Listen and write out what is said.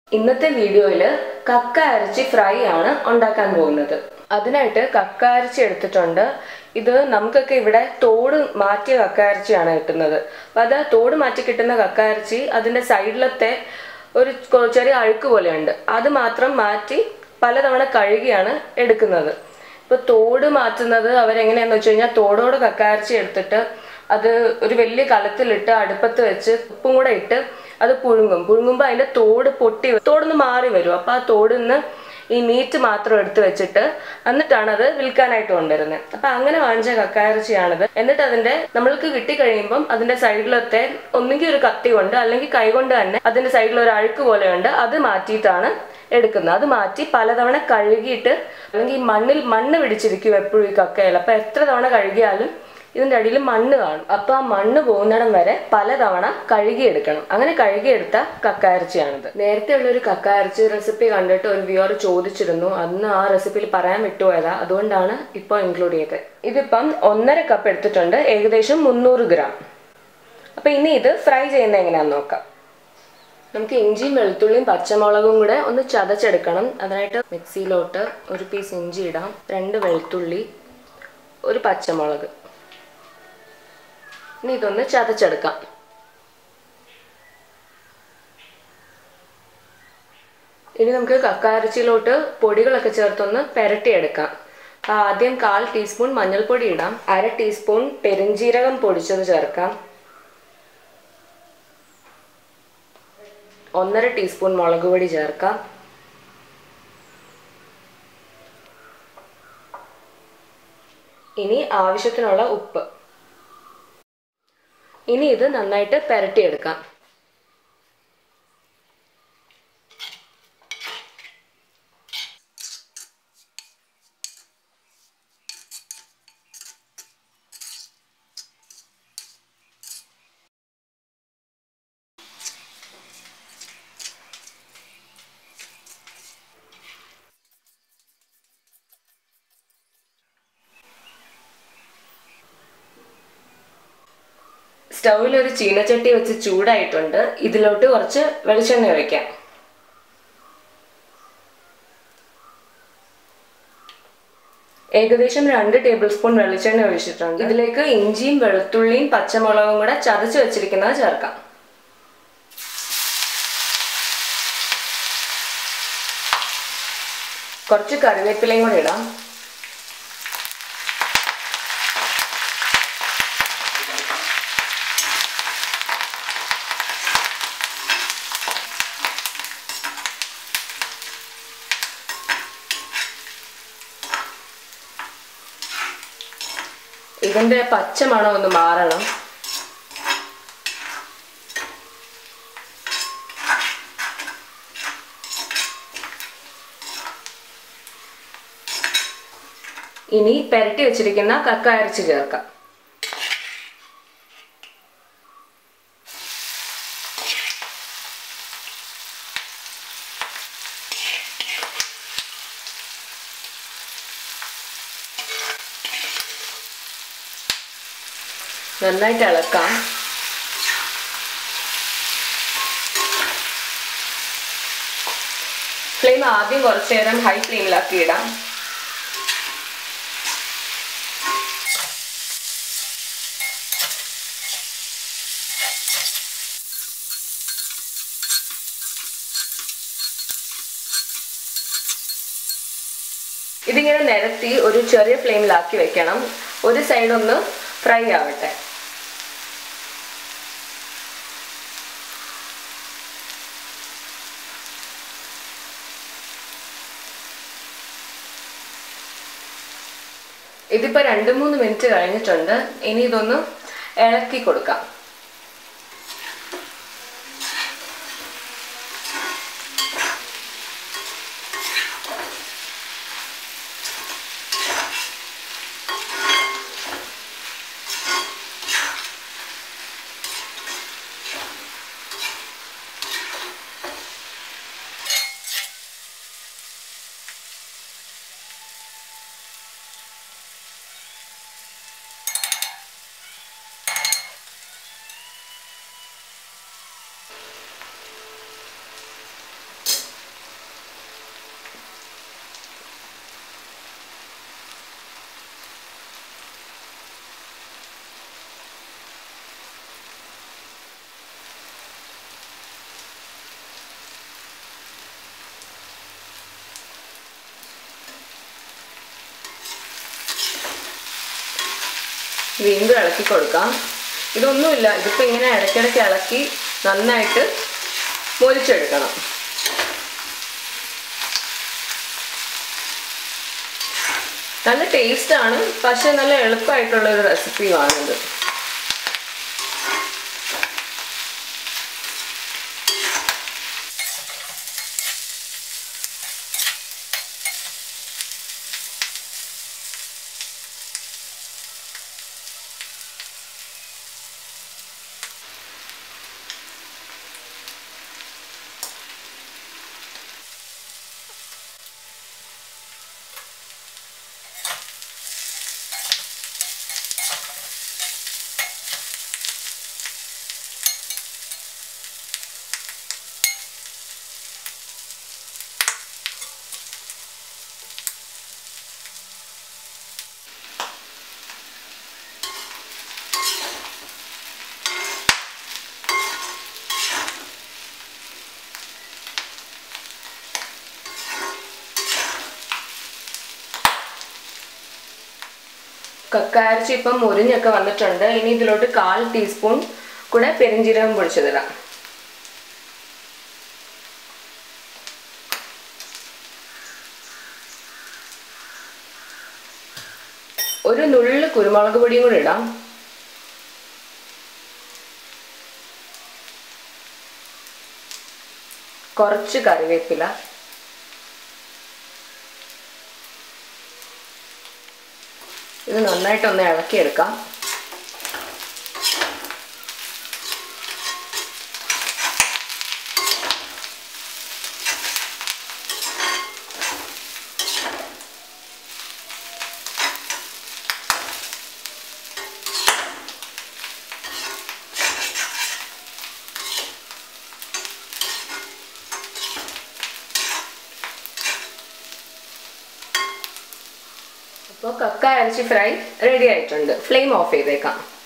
ഇന്നത്തെ വീഡിയോയിൽ കക്ക ഇറച്ചി ഫ്രൈ ആണ് ഉണ്ടാക്കാൻ പോകുന്നത് അതിനായിട്ട് കക്ക ഇറച്ചി എടുത്തിട്ടുണ്ട് ഇത് നമുക്കൊക്കെ ഇവിടെ തോട് മാറ്റിയ കക്ക ഇറച്ചിയാണ് കിട്ടുന്നത് അപ്പം അത് തോട് മാറ്റി കിട്ടുന്ന കക്ക ഇറച്ചി അതിൻ്റെ സൈഡിലത്തെ ഒരു കൊ- ചെറിയ അഴുക്ക് പോലെയുണ്ട് അത് മാത്രം മാറ്റി പലതവണ കഴുകിയാണ് എടുക്കുന്നത് ഇപ്പൊ തോട് മാറ്റുന്നത് അവരെങ്ങനെയാന്ന് വെച്ച് കഴിഞ്ഞാൽ തോടോട് കക്കാരച്ചി എടുത്തിട്ട് അത് ഒരു വലിയ കലത്തിലിട്ട് അടുപ്പത്ത് വെച്ച് ഉപ്പും കൂടെ ഇട്ട് അത് പുഴുങ്ങും പുഴുങ്ങുമ്പോൾ അതിന്റെ തോട് പൊട്ടി വ- തോടൊന്ന് മാറി വരും അപ്പൊ ആ തോടിന്ന് ഈ മീറ്റ് മാത്രം എടുത്ത് വെച്ചിട്ട് എന്നിട്ടാണ് അത് വിൽക്കാനായിട്ട് കൊണ്ടുവരുന്നത് അപ്പൊ അങ്ങനെ വാങ്ങിച്ച കക്കായിറച്ചിയാണിത് എന്നിട്ട് അതിന്റെ നമ്മൾക്ക് കിട്ടിക്കഴിയുമ്പം അതിന്റെ സൈഡിലത്തെ ഒന്നുകിൽ ഒരു കത്തി കൊണ്ട് അല്ലെങ്കിൽ കൈകൊണ്ട് തന്നെ അതിന്റെ സൈഡിൽ ഒരു അഴുക്ക് പോലെയുണ്ട് അത് മാറ്റിയിട്ടാണ് എടുക്കുന്നത് അത് മാറ്റി പലതവണ കഴുകിയിട്ട് അല്ലെങ്കിൽ ഈ മണ്ണിൽ മണ്ണ് പിടിച്ചിരിക്കും എപ്പോഴും ഈ കക്കയിൽ അപ്പൊ എത്ര തവണ കഴുകിയാലും ഇതിന്റെ അടിയിൽ മണ്ണ് കാണും അപ്പൊ ആ മണ്ണ് പോകുന്നിടം വരെ പലതവണ കഴുകിയെടുക്കണം അങ്ങനെ കഴുകിയെടുത്ത കക്കായിറച്ചിയാണിത് നേരത്തെ ഉള്ള ഒരു കക്കായിറച്ചി റെസിപ്പി കണ്ടിട്ട് ഒരു വ്യൂവർ ചോദിച്ചിരുന്നു അന്ന് ആ റെസിപ്പിയിൽ പറയാൻ വിട്ടുപോയതാ അതുകൊണ്ടാണ് ഇപ്പോൾ ഇൻക്ലൂഡ് ചെയ്തത് ഇതിപ്പം ഒന്നര കപ്പ് എടുത്തിട്ടുണ്ട് ഏകദേശം മുന്നൂറ് ഗ്രാം അപ്പൊ ഇനി ഇത് ഫ്രൈ ചെയ്യുന്നത് എങ്ങനെയാന്ന് നോക്കാം നമുക്ക് ഇഞ്ചിയും വെളുത്തുള്ളിയും പച്ചമുളകും കൂടെ ഒന്ന് ചതച്ചെടുക്കണം അതിനായിട്ട് മിക്സിയിലോട്ട് ഒരു പീസ് ഇഞ്ചി ഇടാം രണ്ട് വെളുത്തുള്ളി ഒരു പച്ചമുളക് ഇനി ഇതൊന്ന് ചതച്ചെടുക്കാം ഇനി നമുക്ക് കക്കാരച്ചിലോട്ട് പൊടികളൊക്കെ ചേർത്തൊന്ന് പെരട്ടിയെടുക്കാം ആ, ആദ്യം കാൽ ടീസ്പൂൺ മഞ്ഞൾപ്പൊടി ഇടാം അര ടീസ്പൂൺ പെരുംജീരകം പൊടിച്ചത് ചേർക്കാം ഒന്നര ടീസ്പൂൺ മുളക് പൊടി ചേർക്കാം ഇനി ആവശ്യത്തിനുള്ള ഉപ്പ് ഇനി ഇത് നന്നായിട്ട് പെരട്ടിയെടുക്കാം സ്റ്റൗവിൽ ഒരു ചീനച്ചട്ടി വെച്ച് ചൂടായിട്ടുണ്ട് ഇതിലോട്ട് കുറച്ച് വെളിച്ചെണ്ണ ഒഴിക്കാം ഏകദേശം രണ്ട് ടേബിൾ സ്പൂൺ വെളിച്ചെണ്ണ ഒഴിച്ചിട്ടുണ്ട് ഇതിലേക്ക് ഇഞ്ചിയും വെളുത്തുള്ളിയും പച്ചമുളകും കൂടെ ചതച്ച് വെച്ചിരിക്കുന്നത് ചേർക്കാം കുറച്ച് കറിവേപ്പിലയും കൂടെ ഇടാം ഇതിന്റെ പച്ച മണം ഒന്ന് മാറണം ഇനി പെരട്ടി വെച്ചിരിക്കുന്ന കക്ക അരച്ച് ചേർക്കാം നന്നായിട്ട് ഇളക്കാം ഫ്ലെയിം ആദ്യം കുറച്ചു നേരം ഹൈ ഫ്ലെയിമിലാക്കി ഇടാം ഇതിങ്ങനെ നിരത്തി ഒരു ചെറിയ ഫ്ലെയിമിലാക്കി വെക്കണം ഒരു സൈഡ് ഒന്ന് ഫ്രൈ ആവട്ടെ ഇതിപ്പോ രണ്ട് മൂന്ന് മിനിറ്റ് കഴിഞ്ഞിട്ടുണ്ട് ഇനി ഇതൊന്ന് ഇളക്കി കൊടുക്കാം വീണ്ടും ഇളക്കി കൊടുക്കാം ഇതൊന്നുമില്ല ഇതിപ്പോൾ ഇങ്ങനെ ഇടയ്ക്കിടയ്ക്ക് ഇളക്കി നന്നായിട്ട് മൊരിച്ചെടുക്കണം നല്ല ടേസ്റ്റാണ് പക്ഷെ നല്ല എളുപ്പമായിട്ടുള്ള ഒരു റെസിപ്പിയുമാണിത് കക്കാരച്ചി ഇപ്പം മുരിഞ്ഞൊക്കെ വന്നിട്ടുണ്ട് ഇനി ഇതിലോട്ട് കാൽ ടീസ്പൂൺ കൂടെ പെരിഞ്ജീരകം പൊടിച്ചതിടാം ഒരു നുള്ളു കുരുമുളക് പൊടിയും കൂടി ഇടാം കുറച്ച് കറിവേപ്പില ഇത് നന്നായിട്ടൊന്ന് ഇളക്കിയെടുക്കാം അപ്പോൾ കക്ക ഇറച്ചി ഫ്രൈ റെഡി ആയിട്ടുണ്ട് ഫ്ലെയിം ഓഫ് ചെയ്തേക്കാം